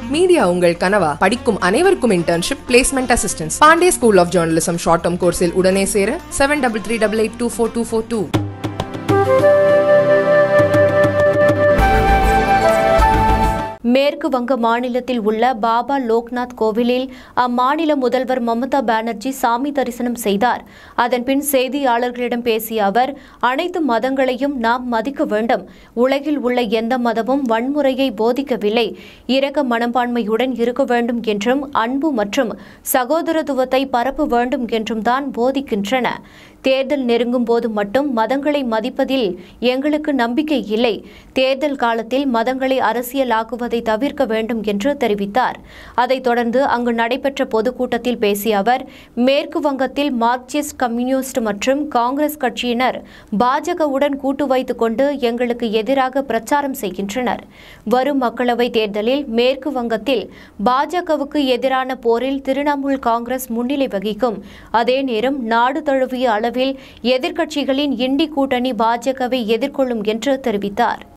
media உங்கள் கனவா படிக்கும் அனைவருக்கும் internship placement assistance Pandey school of journalism short term கோர்ஸில் உடனே சேர seven double three double eight two four two four two மேற்கு வங்க மாநிலத்தில் உள்ள பாபா லோக்நாத் கோவிலில் அம்மாநில முதல்வர் மமதா பானர்ஜி சாமி தரிசனம் செய்தார் அதன்பின் செய்தியாளர்களிடம் பேசிய அவர் அனைத்து மதங்களையும் நாம் மதிக்க வேண்டும் உலகில் உள்ள எந்த மதமும் வன்முறையை போதிக்கவில்லை இரக்க மனப்பான்மையுடன் இருக்க வேண்டும் என்றும் அன்பு மற்றும் சகோதரத்துவத்தை பரப்ப வேண்டும் என்றும் தான் போதிக்கின்றன தேர்தல் நெருங்கும் போது மட்டும் மதங்களை மதிப்பதில் எங்களுக்கு நம்பிக்கை இல்லை தேர்தல் காலத்தில் மதங்களை அரசியலாக்குவதை தவிர்க்க வேண்டும் என்று தெரிவித்தார் அதைத் தொடர்ந்து அங்கு நடைபெற்ற பொதுக்கூட்டத்தில் பேசிய அவர் மேற்கு வங்கத்தில் மார்க்சிஸ்ட் கம்யூனிஸ்ட் மற்றும் காங்கிரஸ் கட்சியினர் பாஜகவுடன் கூட்டு வைத்துக் கொண்டு எங்களுக்கு எதிராக பிரச்சாரம் செய்கின்றனர் வரும் மக்களவைத் தேர்தலில் மேற்கு வங்கத்தில் பாஜகவுக்கு எதிரான போரில் திரிணாமுல் காங்கிரஸ் முன்னிலை வகிக்கும் அதே நேரம் நாடு தழுவிய அளவில் எதிர்க்கட்சிகளின் இண்டி கூட்டணி பாஜகவை எதிர்கொள்ளும் என்று தெரிவித்தார்